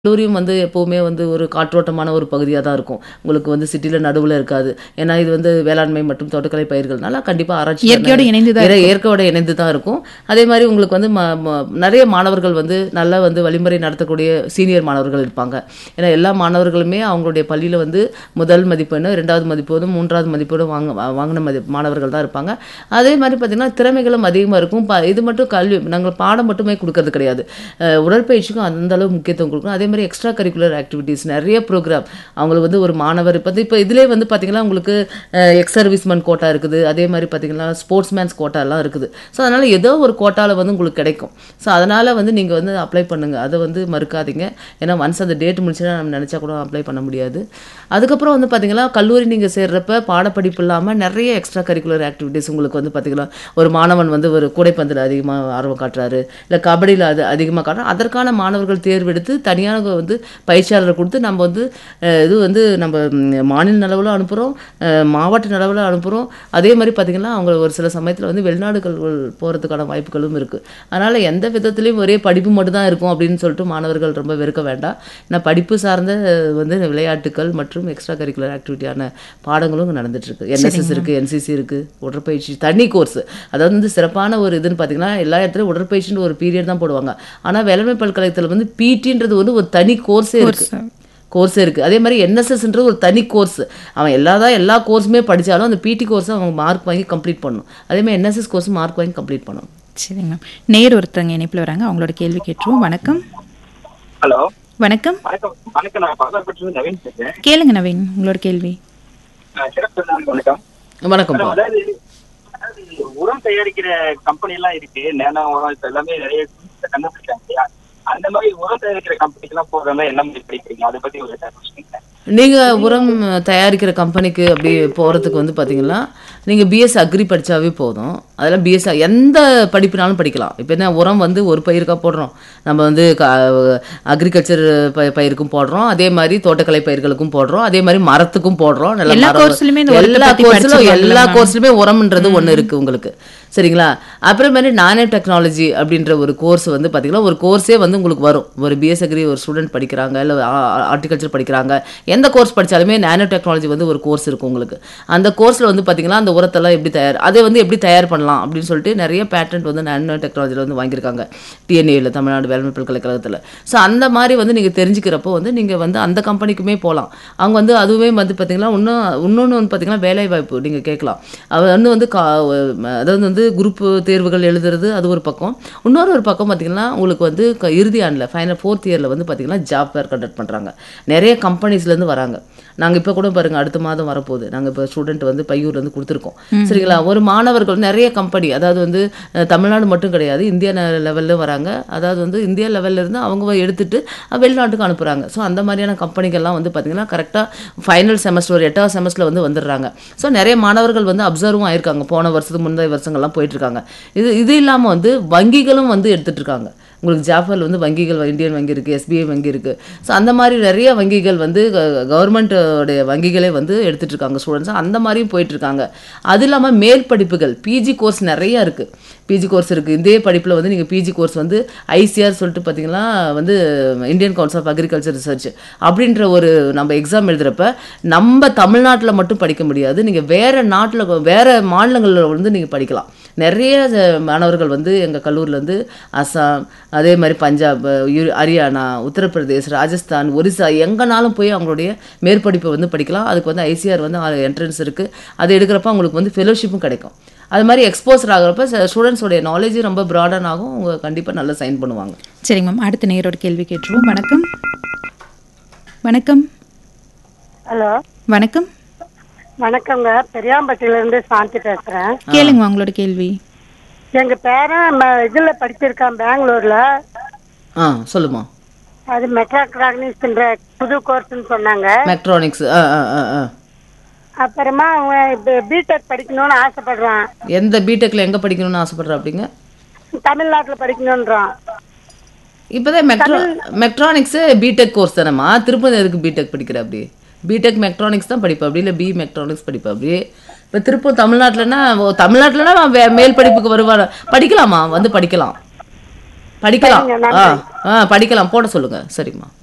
கல்லூரியும் வந்து எப்போவுமே வந்து ஒரு காற்றோட்டமான ஒரு பகுதியாக தான் இருக்கும் உங்களுக்கு வந்து சிட்டியில் நடுவில் இருக்காது ஏன்னா இது வந்து வேளாண்மை மற்றும் தோட்டக்கலை பயிர்கள்னால கண்டிப்பாக ஆராய்ச்சி இயற்கையோட இணைந்து தான் இறை- இயற்கையோட இணைந்து தான் இருக்கும் அதே மாதிரி உங்களுக்கு வந்து ம- ம- நிறைய மாணவர்கள் வந்து நல்லா வந்து வழிமுறை நடத்தக்கூடிய சீனியர் மாணவர்கள் இருப்பாங்க ஏன்னா எல்லா மாணவர்களுமே அவங்களுடைய பள்ளியில் வந்து முதல் மதிப்பெண்ணு ரெண்டாவது மதிப்பெண்ணு மூன்றாவது மதிப்பெண்ணு வாங்க வா- வாங்கின மதி மாணவர்கள் தான் இருப்பாங்க அதே மாதிரி பார்த்தீங்கன்னா திறமைகளும் அதிகமாக இருக்கும் ப- இது மட்டும் கல்வி நாங்கள் பாடம் மட்டுமே கொடுக்கறது கிடையாது அஹ் உடற்பயிற்சிக்கும் அந்த அளவு முக்கியத்துவம் கொடுக்கணும் அதே மாதிரி எக்ஸ்ட்ரா கரிக்குலர் ஆக்டிவிட்டீஸ் நிறைய ப்ரோக்ராம் அவங்களுக்கு வந்து ஒரு மாணவர் இப்போ இப்போ இதிலே வந்து பார்த்தீங்கன்னா உங்களுக்கு எக்ஸ் சர்வீஸ்மேன் கோட்டா இருக்குது அதே மாதிரி பார்த்தீங்கன்னா ஸ்போர்ட்ஸ் மேன்ஸ் கோட்டாலாம் இருக்குது ஸோ அதனால் ஏதோ ஒரு கோட்டாவில் வந்து உங்களுக்கு கிடைக்கும் ஸோ அதனால் வந்து நீங்கள் வந்து அப்ளை பண்ணுங்கள் அதை வந்து மறுக்காதீங்க ஏன்னா ஒன்ஸ் அந்த டேட் முடிச்சுன்னா நம்ம நினச்சா கூட அப்ளை பண்ண முடியாது அதுக்கப்புறம் வந்து பார்த்தீங்கன்னா கல்லூரி நீங்கள் சேர்றப்ப பாடப்படிப்பு இல்லாமல் நிறைய எக்ஸ்ட்ரா கரிக்குலர் ஆக்டிவிட்டீஸ் உங்களுக்கு வந்து பார்த்தீங்கன்னா ஒரு மாணவன் வந்து ஒரு கூடைப்பந்தில் அதிகமாக ஆர்வம் காட்டுறாரு இல்லை கபடியில் அது அதிகமாக காட்டுறாரு அதற்கான மாணவர்கள் தேர்வெடுத்து தனியாக வந்து பயிற்சியாளரை கொடுத்து நம்ம வந்து அஹ், இது வந்து நம்ம ம், மாநில அளவில் அனுப்புகிறோம் மாவட்ட அளவில் அனுப்புகிறோம் அதே மாதிரி பார்த்திங்கன்னா அவங்க ஒரு சில சமயத்தில் வந்து வெளிநாடுகள் போகிறதுக்கான வாய்ப்புகளும் இருக்குது அதனால் எந்த விதத்துலேயும் ஒரே படிப்பு மட்டும்தான் இருக்கும் அப்படின்னு சொல்லிட்டு மாணவர்கள் ரொம்ப வெறுக்க வேண்டாம் ஏன்னா படிப்பு சார்ந்த அஹ், வந்து விளையாட்டுகள் மற்றும் எக்ஸ்ட்ரா கரிக்குலர் ஆக்டிவிட்டியான பாடங்களும் இங்கே நடந்துட்டுருக்கு என்எஸ்எஸ் இருக்குது என்சிசி இருக்குது உடற்பயிற்சி தனி கோர்ஸ் அதாவது வந்து சிறப்பான ஒரு இதுன்னு பார்த்தீங்கன்னா எல்லா இடத்துலையும் உடற்பயிற்சின்னு ஒரு பீரியட் தான் போடுவாங்க ஆனால் வேளாண்மை பல்கலைக்கழகத்தில் வந்து பிடின்றது வந்து ஒரு தனி கோர்ஸே இருக்குது கோர்ஸே இருக்குது அதே மாதிரி என்எஸ்எஸ்ன்றது ஒரு தனி கோர்ஸ் அவன் எல்லா தான் எல்லா கோர்ஸுமே படித்தாலும் அந்த பிடி கோர்ஸை அவங்க மார்க் வாங்கி கம்ப்ளீட் பண்ணணும் அதே மாதிரி என்எஸ்எஸ் கோர்ஸ் மார்க் வாங்கி கம்ப்ளீட் பண்ணணும் சரிங்க மேம் நேர் ஒருத்தங்க இணைப்பில் வராங்க அவங்களோட கேள்வி கேட்டுருவோம் வணக்கம் ஹலோ வணக்கம் வணக்கம் வணக்கம் நான் பாதாப்பட்டிலிருந்து நவீன் பேசுறேன் கேளுங்க நவீன் உங்களோட கேள்வி அஹ் சிறப்பு நாளுக்கு வணக்கம் வணக்கம்ப்பா மேடம், அதாவது அதாவது உரம் தயாரிக்கிற கம்பெனி எல்லாம் இருக்கு நேனோ உரம் இப்ப எல்லாமே நிறைய கண்டுபிடிச்சாங்க இல்லையா அந்த மாதிரி உரம் தயாரிக்கிற கம்பெனிக்கு எல்லாம் போகிற மாதிரி என்ன மாதிரி படிக்கிறீங்க அதை பத்தி ஒரு சொல்லுங்க நீங்கள் உரம் தயாரிக்கிற கம்பெனிக்கு அப்படி போகிறதுக்கு வந்து பார்த்தீங்கன்னா நீங்கள் பிஎஸ் அக்ரி படித்தாவே போதும் அதெல்லாம் பிஎஸ் எந்த படிப்புனாலும் படிக்கலாம் இப்போ என்ன உரம் வந்து ஒரு பயிருக்கா போடுறோம் நம்ம வந்து அக்ரிகல்ச்சர் பயிருக்கும் போடுறோம் அதே மாதிரி தோட்டக்கலை பயிர்களுக்கும் போடுறோம் அதே மாதிரி மரத்துக்கும் போடுறோம் நல்ல எல்லா மரம் course-லயுமே இந்த உரத்தை எல்லா பத்தி கோர்ஸ்லும் படிச்சிருவாங்கல்ல எல்லா ma'am? கோர்ஸ்லையுமே உரம்ன்றது ஒன்று இருக்குது உங்களுக்கு சரிங்களா அப்புறமேட்டு நானே டெக்னாலஜி அப்படின்ற ஒரு கோர்ஸ் வந்து பார்த்தீங்கன்னா ஒரு கோர்ஸே வந்து உங்களுக்கு வரும் ஒரு பிஎஸ் அக்ரி ஒரு ஸ்டூடெண்ட் படிக்கிறாங்க இல்லை ஹார்டிகல்ச்சர் படிக்கிறாங்க எந்த கோர்ஸ் படித்தாலுமே நானோ டெக்னாலஜி வந்து ஒரு கோர்ஸ் இருக்கும் உங்களுக்கு அந்த கோர்ஸில் வந்து பார்த்தீங்கன்னா அந்த உரத்தெல்லாம் எப்படி தயார் அதை வந்து எப்படி தயார் பண்ணலாம் அப்படின்னு சொல்லிட்டு நிறைய பேட்டன்ட் வந்து நானோ டெக்னாலஜியில் வந்து வாங்கியிருக்காங்க டிஎன்ஏயில் தமிழ்நாடு வேளாண் பல்கலைக்கழகத்தில் ஸோ அந்த மாதிரி வந்து நீங்கள் தெரிஞ்சுக்கிறப்போ வந்து நீங்கள் வந்து அந்த கம்பெனிக்குமே போகலாம் அவங்க வந்து அதுவுமே வந்து பார்த்தீங்கன்னா இன்னும் இன்னொன்று வந்து பார்த்தீங்கன்னா வேலை வாய்ப்பு நீங்கள் கேட்கலாம் அது வந்து வந்து கா அதாவது வந்து குரூப் தேர்வுகள் எழுதுறது அது ஒரு பக்கம் இன்னொரு ஒரு பக்கம் பார்த்தீங்கன்னா உங்களுக்கு வந்து க- இறுதி ஆண்டில் ஃபைனல் ஃபோர்த் இயரில் வந்து பார்த்தீங்கன்னா ஜாப் ஃபேர் கண்டக்ட் பண்ணுறாங்க நிறைய கம்பெனிஸ்லேருந்து வராங்க நாங்கள் இப்போ கூட பாருங்க அடுத்த மாதம் வரப்போகுது நாங்கள் இப்போ ஸ்டூடெண்ட் வந்து பையூர்லேருந்து கொடுத்துருக்கோம் சரிங்களா ஒரு மாணவர்கள் நிறைய கம்பெனி அதாவது வந்து அஹ், தமிழ்நாடு மட்டும் கிடையாது இந்தியா லெவலில் வராங்க அதாவது வந்து இந்தியா லெவல்ல இருந்து அவங்க எடுத்துட்டு அஹ், வெளிநாட்டுக்கு அனுப்புகிறாங்க ஸோ அந்த மாதிரியான கம்பெனிகள்லாம் வந்து பார்த்திங்கன்னா கரெக்டாக ஃபைனல் செமஸ்டர் ஒரு எட்டாவது செமஸ்டரில் வந்து வந்துடுறாங்க ஸோ நிறைய மாணவர்கள் வந்து அப்சர்வும் ஆயிருக்காங்க போன வருஷத்துக்கு முந்தைய வருஷங்கள்லாம் போயிட்டு இருக்காங்க இது இது இல்லாமல் வந்து வங்கிகளும் வந்து எடுத்துட்டு இருக்காங்க உங்களுக்கு ஜாஃபரில் வந்து வங்கிகள் இந்தியன் வங்கி இருக்குது எஸ்பிஐ வங்கி இருக்குது ஸோ அந்த மாதிரி நிறைய வங்கிகள் வந்து கவர்மெண்ட்டோடைய வங்கிகளே வந்து எடுத்துட்டு இருக்காங்க ஸ்டூடெண்ட்ஸ் அந்த மாதிரியும் போயிட்டு இருக்காங்க அது இல்லாமல் மேல் படிப்புகள் பிஜி கோர்ஸ் நிறைய இருக்குது பிஜி கோர்ஸ் இருக்குது இதே படிப்பில் வந்து நீங்கள் பிஜி கோர்ஸ் வந்து ஐசிஆர் சொல்லிட்டு பார்த்தீங்கன்னா வந்து Indian council of agriculture research அப்படின்ற ஒரு நம்ம எக்ஸாம் எழுதுறப்ப நம்ம தமிழ்நாட்டில் மட்டும் படிக்க முடியாது நீங்கள் வேறு நாட்டில் வேறு மாநிலங்களில் வந்து நீங்கள் படிக்கலாம் நிறைய அஹ், மாணவர்கள் வந்து எங்கள் கல்லூரிலேருந்து அசாம் அதே மாதிரி பஞ்சாப் யூ- ஹரியானா உத்தரப்பிரதேஷ் ராஜஸ்தான் ஒரிசா எங்கேனாலும் போய் அவங்களுடைய மேற்படிப்பை வந்து படிக்கலாம் அதுக்கு வந்து ஐசிஆர் வந்து என்ட்ரன்ஸ் இருக்குது அது எடுக்கிறப்ப அவங்களுக்கு வந்து ஃபெலோஷிப்பும் கிடைக்கும் அது மாதிரி எக்ஸ்போசர் ஆகிறப்ப ஸ்டூடெண்ட்ஸோடைய நாலேஜும் ரொம்ப ப்ராடன் ஆகும் அவங்க கண்டிப்பாக நல்லா சைன் பண்ணுவாங்க சரிங்க மேம் அடுத்த நேரோட கேள்வி கேட்டுருவோம் வணக்கம் வணக்கம் ஹலோ வணக்கம் வணக்கங்க பெரியாம்பட்டியில இருந்து சாந்தி பேசுறேன் கேளுங்க உங்களோட கேள்வி எங்க பேரன் ம- இதுல படிச்சிருக்கான் பெங்களூர்ல ஆ சொல்லுமா அது மெட்ராக்ரானிக்ஸ்ன்ற புது கோர்ஸ்னு சொன்னாங்க மெக்ட்ரானிக்ஸ் ஆ ஆ ஆ ஆ அப்புறமா அவன் பிடெக் படிக்கணும்னு ஆசைப்படுறான் எந்த பிடெக்கில் எங்கே படிக்கணும்னு ஆசைப்படுற அப்படிங்க தமிழ்நாட்டுல படிக்கணும்ன்றான் இப்போதான் மெக்ட்ரா மெக்ட்ரானிக்ஸு பிடெக் கோர்ஸ் தானேம்மா திருப்பதி எதுக்கு பிடெக் படிக்கிற அப்படி பிடெக் மெக்ட்ரானிக்ஸ் தான் படிப்பா அப்படி இல்லை பி மெக்ட்ரானிக்ஸ் படிப்பா அப்படி இப்போ திருப்பூர் தமிழ்நாட்டிலனா ஓ, தமிழ்நாட்டுலனா அவன் வே- மேல் படிப்புக்கு வருவான் படிக்கலாமா வந்து படிக்கலாம் படிக்கலாம் ஆ ஆ படிக்கலாம் போட சொல்லுங்க சரிம்மா